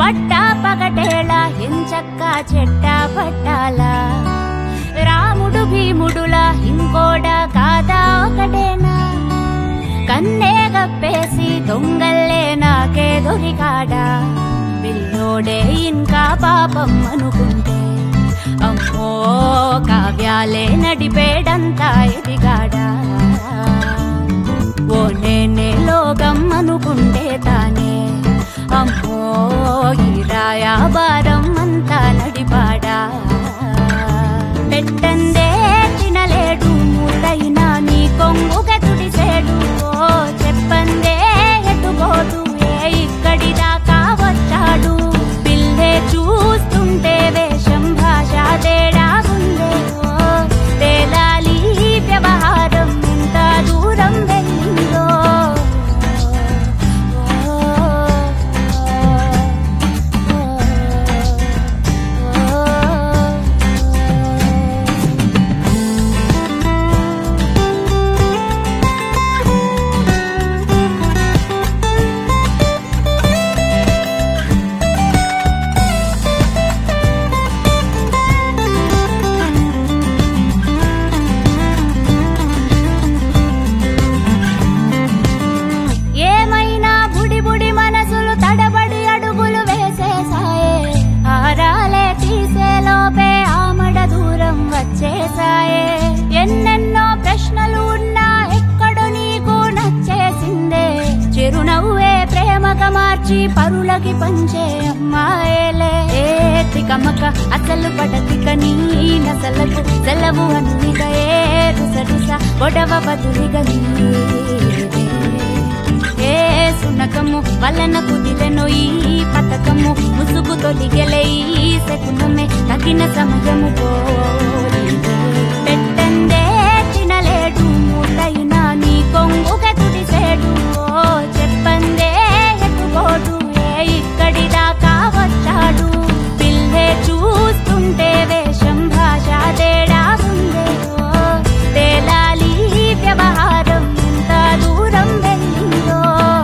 పట్ట పగటేళ ఎంచక్క చెట్ట పట్టాల రాముడు భీముడులా ఇంకోడా కాదా ఒకటేనా కన్నే గప్పేసి దొంగల్లే నాకే దొరికాడా పిల్లోడే ఇంకా పాపం అనుకుంటే అమ్మో కావ్యాలే నడిపేడంతా ఎదిగాడా ఓ నేనే లోకం అనుకుంటే తానే అమ్మో ఈ రాయాబారం అంతా నడిపాడా పెట్టందే తినలేడు మూడైనా నీ కొంగుగా తుడిసేడు ఓ చెప్పందే ఎటుపోదు ఏ ఇక్కడి దాకా వచ్చాడు పిల్లే చూస్తుంటే వేషం భాష తేడా ఉందే ఓ తేలాలి వ్యవహారం ఎంత దూరం వెళ్ళిందో ఓ, ఓ, ఓ. ఏమైనా బుడి బుడి మనసులు తడబడి అడుగులు వేసేసాయే ఆరాలే తీసే లోపే ఆమడ దూరం వచ్చేసాయే ఎన్నెన్నో ప్రశ్నలు ఉన్నా ఎక్కడో నీకు నచ్చేసిందే చిరునవ్వే ప్రేమగా మార్చి పరులకి పంచే అమ్మాయేలే ఏ తికమక అసలు పడతిక నీ నసలకు సెలవు అన్నిగా ఏ రుస రుస గొడవ బదులిగా నీ ఏ సునకము వలన కుదిరెను ఈ పతకము ముసుగు తొలిగెలే ఈ శకునమే తగిన సమయము పోయింది పెట్టందే తినలేడు మూటైనా నీ కొంగుగా తుడిసేడు ఓ చెప్పందే ఎటుపోడు ఏ ఇక్కడి దాకా వచ్చాడు పిల్లే చూస్తుంటే వేషం భాష తేడా ఉందే ఓ తేలాలి వ్యవహారం ఎంత దూరం వెళ్ళిందో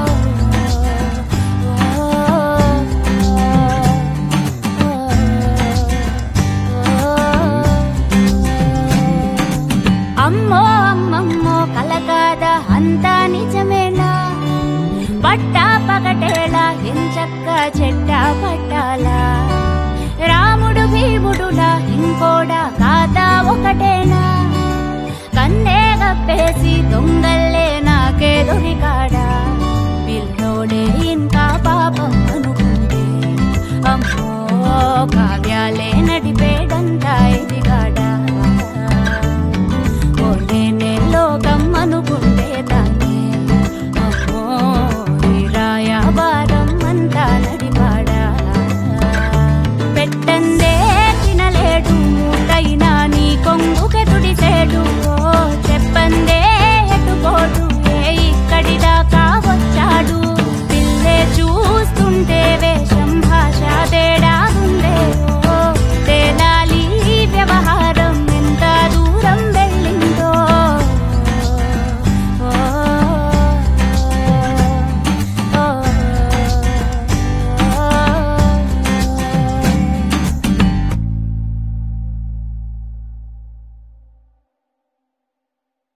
అమ్మో అమ్మమ్మో కలకాద అంతా నిజమేనా పట్టా పగటేళ ఎంచక్క చెట్ట పట్టాలా రాముడు భీముడులా ఇంకోడా కాదా ఒకటేనా కన్నే గప్పేసి దొంగల్లే నాకే దొరికాడా పిల్లోడే ఇంకా పాపం